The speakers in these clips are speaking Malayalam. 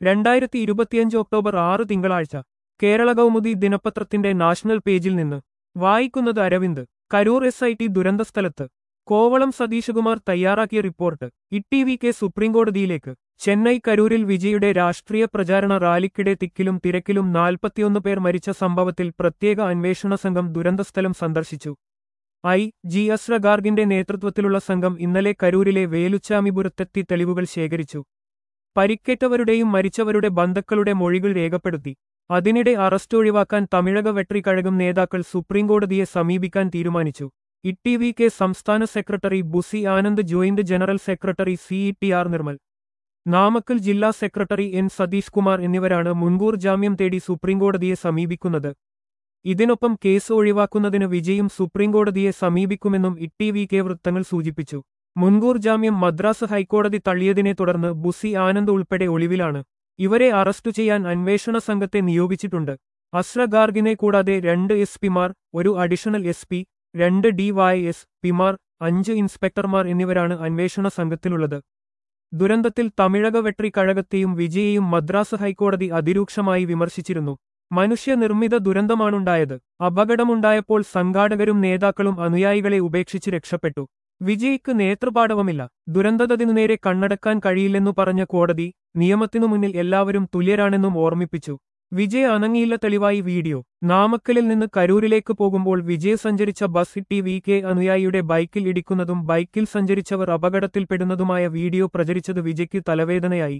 രണ്ടായിരത്തി ഇരുപത്തിയഞ്ച് ഒക്ടോബർ ആറ് തിങ്കളാഴ്ച കേരള കൗമുദി ദിനപത്രത്തിന്റെ നാഷണൽ പേജിൽ നിന്ന് വായിക്കുന്നത് Aravind Karur S I T ദുരന്തസ്ഥലത്ത് കോവളം സതീശകുമാർ തയ്യാറാക്കിയ റിപ്പോർട്ട് ഇട്ടി വി കെ സുപ്രീംകോടതിയിലേക്ക് ചെന്നൈ കരൂരിൽ വിജയുടെ രാഷ്ട്രീയ പ്രചാരണ റാലിക്കിടെ തിക്കിലും തിരക്കിലും നാൽപ്പത്തിയൊന്ന് പേർ മരിച്ച സംഭവത്തിൽ പ്രത്യേക അന്വേഷണ സംഘം ദുരന്തസ്ഥലം സന്ദർശിച്ചു ഐ ജി അസ്ര ഗാർഗിന്റെ നേതൃത്വത്തിലുള്ള സംഘം ഇന്നലെ കരൂരിലെ വേലുച്ചാമിപുരത്തെത്തി തെളിവുകൾ ശേഖരിച്ചു പരിക്കേറ്റവരുടെയും മരിച്ചവരുടെ ബന്ധുക്കളുടെ മൊഴികൾ രേഖപ്പെടുത്തി അതിനിടെ അറസ്റ്റ് ഒഴിവാക്കാൻ തമിഴക വെട്രി കഴകം നേതാക്കൾ സുപ്രീംകോടതിയെ സമീപിക്കാൻ തീരുമാനിച്ചു ഇട്ടി വി കെ സംസ്ഥാന secretary Bussy Anand joint general secretary C ഇ ടി ആർ നിർമ്മൽ നാമക്കൽ ജില്ലാ സെക്രട്ടറി എൻ സതീഷ് കുമാർ എന്നിവരാണ് മുൻകൂർ ജാമ്യം തേടി സുപ്രീംകോടതിയെ സമീപിക്കുന്നത് ഇതിനൊപ്പം കേസ് ഒഴിവാക്കുന്നതിന് വിജയും സുപ്രീംകോടതിയെ സമീപിക്കുമെന്നും ഇട്ടി വി കെ വൃത്തങ്ങൾ സൂചിപ്പിച്ചു മുൻകൂർ ജാമ്യം മദ്രാസ് ഹൈക്കോടതി തള്ളിയതിനെ തുടർന്ന് ബുസി ആനന്ദ് ഉൾപ്പെടെ ഒളിവിലാണ് ഇവരെ അറസ്റ്റു ചെയ്യാൻ അന്വേഷണ സംഘത്തെ നിയോഗിച്ചിട്ടുണ്ട് അസ്ര ഗാർഗിനെ കൂടാതെ രണ്ട് എസ് പിമാർ ഒരു അഡീഷണൽ എസ് പി രണ്ട് ഡി വൈ എസ് പിമാർ അഞ്ച് ഇൻസ്പെക്ടർമാർ എന്നിവരാണ് അന്വേഷണ സംഘത്തിലുള്ളത് ദുരന്തത്തിൽ തമിഴക വെട്രി കഴകത്തെയും വിജയെയും മദ്രാസ് ഹൈക്കോടതി അതിരൂക്ഷമായി വിമർശിച്ചിരുന്നു മനുഷ്യനിർമ്മിത ദുരന്തമാണുണ്ടായത് അപകടമുണ്ടായപ്പോൾ സംഘാടകരും നേതാക്കളും അനുയായികളെ ഉപേക്ഷിച്ച് രക്ഷപ്പെട്ടു വിജയ്ക്ക് നേതൃപാടവമില്ല ദുരന്തതതിനു നേരെ കണ്ണടക്കാൻ കഴിയില്ലെന്നു പറഞ്ഞ കോടതി നിയമത്തിനു മുന്നിൽ എല്ലാവരും തുല്യരാണെന്നും ഓർമ്മിപ്പിച്ചു വിജയ് അനങ്ങിയില്ല തെളിവായി വീഡിയോ നാമക്കലിൽ നിന്ന് കരൂരിലേക്ക് പോകുമ്പോൾ വിജയ് സഞ്ചരിച്ച ബസ് ടി വി കെ അനുയായിയുടെ ബൈക്കിൽ ഇടിക്കുന്നതും ബൈക്കിൽ സഞ്ചരിച്ചവർ അപകടത്തിൽപ്പെടുന്നതുമായ വീഡിയോ പ്രചരിച്ചത് വിജയ്ക്ക് തലവേദനയായി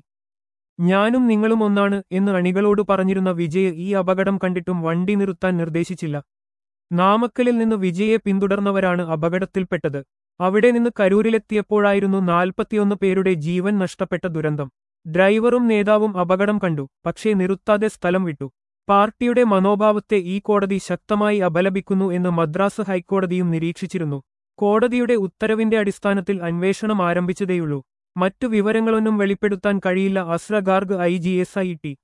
ഞാനും നിങ്ങളും ഒന്നാണ് എന്ന് അണികളോട് പറഞ്ഞിരുന്ന വിജയ് ഈ അപകടം കണ്ടിട്ടും വണ്ടി നിർത്താൻ നിർദ്ദേശിച്ചില്ല നാമക്കലിൽ നിന്ന് വിജയെ പിന്തുടർന്നവരാണ് അപകടത്തിൽപ്പെട്ടത് അവിടെ നിന്ന് കരൂരിലെത്തിയപ്പോഴായിരുന്നു നാൽപ്പത്തിയൊന്ന് പേരുടെ ജീവൻ നഷ്ടപ്പെട്ട ദുരന്തം ഡ്രൈവറും നേതാവും അപകടം കണ്ടു പക്ഷേ നിർത്താതെ സ്ഥലം വിട്ടു പാർട്ടിയുടെ മനോഭാവത്തെ ഈ കോടതി ശക്തമായി അപലപിക്കുന്നു എന്ന് മദ്രാസ് ഹൈക്കോടതിയും നിരീക്ഷിച്ചിരുന്നു കോടതിയുടെ ഉത്തരവിന്റെ അടിസ്ഥാനത്തിൽ അന്വേഷണം ആരംഭിച്ചതേയുള്ളൂ മറ്റു വിവരങ്ങളൊന്നും വെളിപ്പെടുത്താൻ കഴിയില്ല Asra Garg I G S I T